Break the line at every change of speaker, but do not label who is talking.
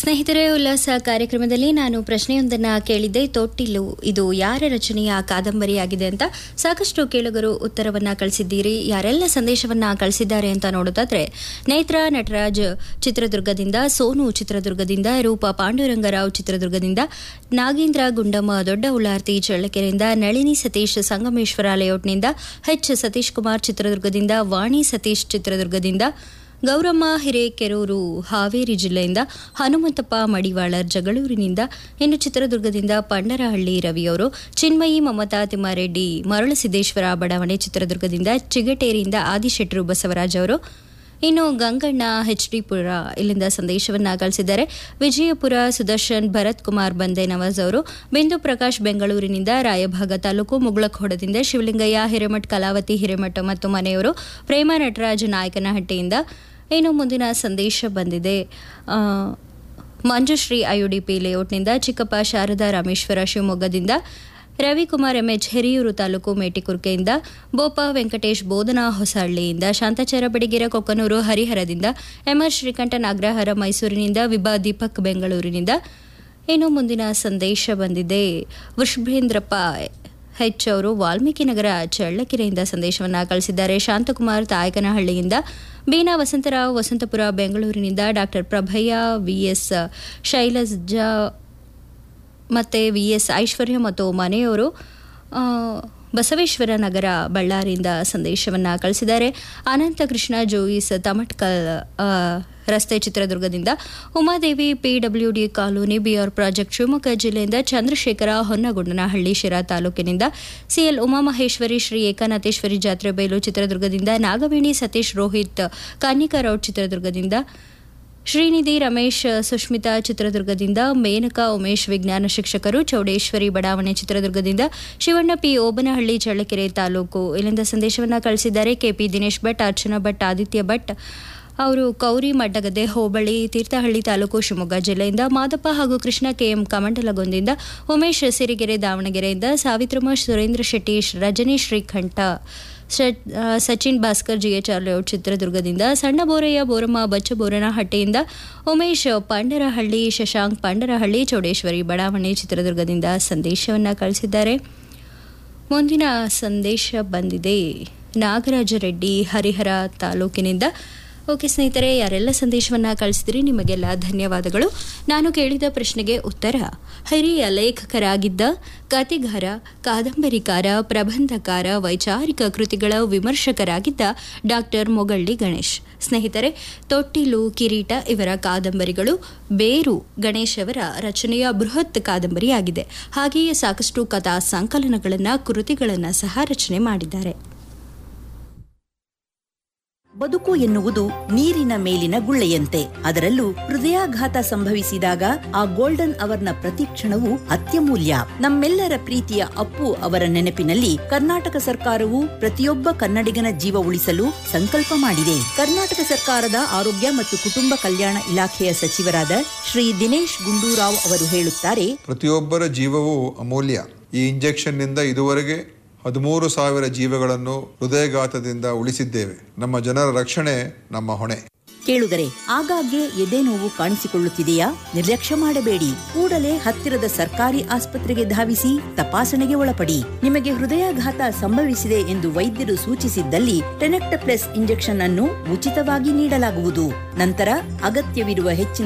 ಸ್ನೇಹಿತರೆ ಉಲ್ಲಾಸ ಕಾರ್ಯಕ್ರಮದಲ್ಲಿ ನಾನು ಪ್ರಶ್ನೆಯೊಂದನ್ನು ಕೇಳಿದ್ದೆ ತೊಟ್ಟಿಲು ಇದು ಯಾರ ರಚನೆಯ ಕಾದಂಬರಿಯಾಗಿದೆ ಅಂತ ಸಾಕಷ್ಟು ಕೇಳುಗರು ಉತ್ತರವನ್ನ ಕಳಿಸಿದ್ದೀರಿ ಯಾರೆಲ್ಲ ಸಂದೇಶವನ್ನ ಕಳಿಸಿದ್ದಾರೆ ಅಂತ ನೋಡೋದಾದ್ರೆ ನೇತ್ರ ನಟರಾಜ್ ಚಿತ್ರದುರ್ಗದಿಂದ ಸೋನು ಚಿತ್ರದುರ್ಗದಿಂದ ರೂಪಾ ಪಾಂಡುರಂಗರಾವ್ ಚಿತ್ರದುರ್ಗದಿಂದ ನಾಗೇಂದ್ರ ಗುಂಡಮ್ಮ ದೊಡ್ಡ ಉಳ್ಳಾರ್ತಿ ಚಳ್ಳಕೆರೆಯಿಂದ ನಳಿನಿ ಸತೀಶ್ ಸಂಗಮೇಶ್ವರ ಲೇಔಟ್ನಿಂದ ಎಚ್ ಸತೀಶ್ ಕುಮಾರ್ ಚಿತ್ರದುರ್ಗದಿಂದ ವಾಣಿ ಸತೀಶ್ ಚಿತ್ರದುರ್ಗದಿಂದ ಗೌರಮ್ಮ ಹಿರೇಕೆರೂರು ಹಾವೇರಿ ಜಿಲ್ಲೆಯಿಂದ ಹನುಮಂತಪ್ಪ ಮಡಿವಾಳರ್ ಜಗಳೂರಿನಿಂದ ಇನ್ನು ಚಿತ್ರದುರ್ಗದಿಂದ ಪಂಡರಹಳ್ಳಿ ರವಿಯವರು ಚಿನ್ಮಯಿ ಮಮತಾ ತಿಮ್ಮಾರೆಡ್ಡಿ ಮರಳಸಿದ್ದೇಶ್ವರ ಬಡಾವಣೆ ಚಿತ್ರದುರ್ಗದಿಂದ ಚಿಗಟೇರಿಯಿಂದ ಆದಿಶೆಟ್ರು ಬಸವರಾಜ್ ಅವರು ಇನ್ನು ಗಂಗಣ್ಣ ಎಚ್ ಡಿ ಪುರ ಇಲ್ಲಿಂದ ಸಂದೇಶವನ್ನ ಕಳಿಸಿದ್ದಾರೆ ವಿಜಯಪುರ ಸುದರ್ಶನ್ ಭರತ್ ಕುಮಾರ್ ಬಂದೆ ನವಾಜ್ ಅವರು ಬಿಂದು ಪ್ರಕಾಶ್ ಬೆಂಗಳೂರಿನಿಂದ ರಾಯಭಾಗ ತಾಲೂಕು ಮುಗಳಖೋಡದಿಂದ ಶಿವಲಿಂಗಯ್ಯ ಹಿರೇಮಠ್ ಕಲಾವತಿ ಹಿರೇಮಠ ಮತ್ತು ಮನೆಯವರು ಪ್ರೇಮ ನಟರಾಜ್ ನಾಯಕನಹಟ್ಟಿಯಿಂದ ಇನ್ನು ಮುಂದಿನ ಸಂದೇಶ ಬಂದಿದೆ ಆ, ಮಂಜುಶ್ರೀ ಐಯುಡಿಪಿ ಲೇಔಟ್ನಿಂದ ಚಿಕ್ಕಪ್ಪ ಶಾರದಾ ರಾಮೇಶ್ವರ ಶಿವಮೊಗ್ಗದಿಂದ ರವಿಕುಮಾರ್ ಎಂಎಚ್ ಹಿರಿಯೂರು ತಾಲೂಕು ಮೇಟಿಕುರ್ಕೆಯಿಂದ ಬೋಪ ವೆಂಕಟೇಶ್ ಬೋಧನಾ ಹೊಸಹಳ್ಳಿಯಿಂದ ಶಾಂತಾಚಾರ ಬಡಿಗೆರೆ ಕೊಕ್ಕನೂರು ಹರಿಹರದಿಂದ ಎಂಆರ್ ಶ್ರೀಕಂಠನ್ ಅಗ್ರಹಾರ ಮೈಸೂರಿನಿಂದ ವಿಭಾ ದೀಪಕ್ ಬೆಂಗಳೂರಿನಿಂದ ಇನ್ನು ಮುಂದಿನ ಸಂದೇಶ ಬಂದಿದೆ ವೃಷಭೇಂದ್ರಪ್ಪ ಹೆಚ್ ಅವರು ವಾಲ್ಮೀಕಿ ನಗರ ಚಳ್ಳಕೆರೆಯಿಂದ ಸಂದೇಶವನ್ನು ಕಳಿಸಿದ್ದಾರೆ ಶಾಂತಕುಮಾರ್ ತಾಯಕನಹಳ್ಳಿಯಿಂದ ಬೀನಾ ವಸಂತರಾವ್ ವಸಂತಪುರ ಬೆಂಗಳೂರಿನಿಂದ ಡಾಕ್ಟರ್ ಪ್ರಭಯ್ಯ ವಿಎಸ್ ಶೈಲಜಾ ಮತ್ತು ವಿ ಎಸ್ ಐಶ್ವರ್ಯ ಮತ್ತು ಮನೆಯವರು ಆ, ಬಸವೇಶ್ವರ ನಗರ ಬಳ್ಳಾರಿಯಿಂದ ಸಂದೇಶವನ್ನು ಕಳಿಸಿದ್ದಾರೆ ಅನಂತ ಕೃಷ್ಣ ಜೋಯಿಸ್ ತಮಟ್ಕಲ್ ಆ, ರಸ್ತೆ ಚಿತ್ರದುರ್ಗದಿಂದ Umadevi PWD colony B R project Shivamogga ಜಿಲ್ಲೆಯಿಂದ ಚಂದ್ರಶೇಖರ ಹೊನ್ನಗೊಂಡನಹಳ್ಳಿ ಶಿರಾ ತಾಲೂಕಿನಿಂದ ಸಿಎಲ್ ಉಮಾಮಹೇಶ್ವರಿ ಶ್ರೀ ಏಕನಾಥೇಶ್ವರಿ ಜಾತ್ರೆ ಬಯಲು ಚಿತ್ರದುರ್ಗದಿಂದ ನಾಗವೇಣಿ ಸತೀಶ್ ರೋಹಿತ್ ಕನ್ನಿಕಾರೌಡ್ ಚಿತ್ರದುರ್ಗದಿಂದ ಶ್ರೀನಿಧಿ ರಮೇಶ್ ಸುಷ್ಮಿತಾ ಚಿತ್ರದುರ್ಗದಿಂದ ಮೇನಕಾ ಉಮೇಶ್ ವಿಜ್ಞಾನ ಶಿಕ್ಷಕರು ಚೌಡೇಶ್ವರಿ ಬಡಾವಣೆ ಚಿತ್ರದುರ್ಗದಿಂದ ಶಿವಣ್ಣ ಪಿ ಓಬನಹಳ್ಳಿ ಚಳ್ಳಕೆರೆ ತಾಲೂಕು ಇಲ್ಲಿಂದ ಸಂದೇಶವನ್ನು ಕಳಿಸಿದ್ದಾರೆ ಕೆಪಿ ದಿನೇಶ್ ಭಟ್ ಅರ್ಚನಾ ಭಟ್ ಆದಿತ್ಯ ಭಟ್ ಅವರು ಕೌರಿ ಮಡ್ಡಗದ್ದೆ ಹೋಬಳಿ ತೀರ್ಥಹಳ್ಳಿ ತಾಲೂಕು ಶಿವಮೊಗ್ಗ ಜಿಲ್ಲೆಯಿಂದ ಮಾದಪ್ಪ ಹಾಗೂ ಕೃಷ್ಣ ಕೆಎಂ ಕಮಂಡಲಗೊಂದಿಂದ ಉಮೇಶ್ ಸಿರಿಗೆರೆ ದಾವಣಗೆರೆಯಿಂದ ಸಾವಿತ್ರಮ್ಮ ಸುರೇಂದ್ರ ಶೆಟ್ಟಿ ರಜನಿ ಶ್ರೀಕಂಠ ಶ- ಆ, ಸಚಿನ್ ಭಾಸ್ಕರ್ ಜಿಎಚ್ಆರ್ ಲೇಔಟ್ ಚಿತ್ರದುರ್ಗದಿಂದ ಸಣ್ಣ ಬೋರಯ್ಯ ಬೋರಮ್ಮ ಬಚ್ಚಬೋರನಹಟ್ಟಿಯಿಂದ ಉಮೇಶ್ ಪಂಡರಹಳ್ಳಿ ಶಶಾಂಕ್ ಪಂಡರಹಳ್ಳಿ ಚೌಡೇಶ್ವರಿ ಬಡಾವಣೆ ಚಿತ್ರದುರ್ಗದಿಂದ ಸಂದೇಶವನ್ನು ಕಳಿಸಿದ್ದಾರೆ ಮುಂದಿನ ಸಂದೇಶ ಬಂದಿದೆ ನಾಗರಾಜ ರೆಡ್ಡಿ ಹರಿಹರ ತಾಲೂಕಿನಿಂದ ಓಕೆ ಸ್ನೇಹಿತರೆ ಯಾರೆಲ್ಲ ಸಂದೇಶವನ್ನು ಕಳಿಸಿದ್ರಿ ನಿಮಗೆಲ್ಲ ಧನ್ಯವಾದಗಳು ನಾನು ಕೇಳಿದ ಪ್ರಶ್ನೆಗೆ ಉತ್ತರ ಹಿರಿಯ ಲೇಖಕರಾಗಿದ್ದ ಕತೆಗಾರ ಕಾದಂಬರಿಕಾರ ಪ್ರಬಂಧಕಾರ ವೈಚಾರಿಕ ಕೃತಿಗಳ ವಿಮರ್ಶಕರಾಗಿದ್ದ ಡಾಕ್ಟರ್ ಮೊಗಳ್ಳಿ ಗಣೇಶ್ ಸ್ನೇಹಿತರೆ ತೊಟ್ಟಿಲು ಕಿರೀಟ ಇವರ ಕಾದಂಬರಿಗಳು ಬೇರು ಗಣೇಶ್ ಅವರ ರಚನೆಯ ಬೃಹತ್ ಕಾದಂಬರಿಯಾಗಿದೆ ಹಾಗೆಯೇ ಸಾಕಷ್ಟು ಕಥಾ ಸಂಕಲನಗಳನ್ನು ಕೃತಿಗಳನ್ನು ಸಹ ರಚನೆ ಮಾಡಿದ್ದಾರೆ
ಬದುಕು ಎನ್ನುವುದು ನೀರಿನ ಮೇಲಿನ ಗುಳ್ಳೆಯಂತೆ ಅದರಲ್ಲೂ ಹೃದಯಾಘಾತ ಸಂಭವಿಸಿದಾಗ ಆ ಗೋಲ್ಡನ್ ಅವರ್ನ ಪ್ರತಿಕ್ಷಣವು ಅತ್ಯಮೂಲ್ಯ ನಮ್ಮೆಲ್ಲರ ಪ್ರೀತಿಯ ಅಪ್ಪು ಅವರ ನೆನಪಿನಲ್ಲಿ ಕರ್ನಾಟಕ ಸರ್ಕಾರವು ಪ್ರತಿಯೊಬ್ಬ ಕನ್ನಡಿಗನ ಜೀವ ಉಳಿಸಲು ಸಂಕಲ್ಪ ಮಾಡಿದೆ ಕರ್ನಾಟಕ ಸರ್ಕಾರದ ಆರೋಗ್ಯ ಮತ್ತು ಕುಟುಂಬ ಕಲ್ಯಾಣ ಇಲಾಖೆಯ ಸಚಿವರಾದ ಶ್ರೀ ದಿನೇಶ್ ಗುಂಡೂರಾವ್ ಅವರು ಹೇಳುತ್ತಾರೆ
ಪ್ರತಿಯೊಬ್ಬರ ಜೀವವೂ ಅಮೂಲ್ಯ ಈ ಇಂಜೆಕ್ಷನ್ನಿಂದ ಇದುವರೆಗೆ ಹದಿಮೂರು ಸಾವಿರ ಜೀವಗಳನ್ನು ಹೃದಯಘಾತದಿಂದ ಉಳಿಸಿದ್ದೇವೆ ನಮ್ಮ ಜನರ ರಕ್ಷಣೆ ನಮ್ಮ ಹೊಣೆ
ಕೇಳುಗರೆ ಆಗಾಗ್ಗೆ ಎದೆ ನೋವು ಕಾಣಿಸಿಕೊಳ್ಳುತ್ತಿದೆಯಾ ನಿರ್ಲಕ್ಷ್ಯ ಮಾಡಬೇಡಿ ಕೂಡಲೇ ಹತ್ತಿರದ ಸರ್ಕಾರಿ ಆಸ್ಪತ್ರೆಗೆ ಧಾವಿಸಿ ತಪಾಸಣೆಗೆ ಒಳಪಡಿ ನಿಮಗೆ ಹೃದಯಾಘಾತ ಸಂಭವಿಸಿದೆ ಎಂದು ವೈದ್ಯರು ಸೂಚಿಸಿದ್ದಲ್ಲಿ ಟೆನೆಕ್ಟಪ್ಲೆಸ್ ಇಂಜೆಕ್ಷನ್ ಅನ್ನು ಉಚಿತವಾಗಿ ನೀಡಲಾಗುವುದು ನಂತರ ಅಗತ್ಯವಿರುವ ಹೆಚ್ಚಿನ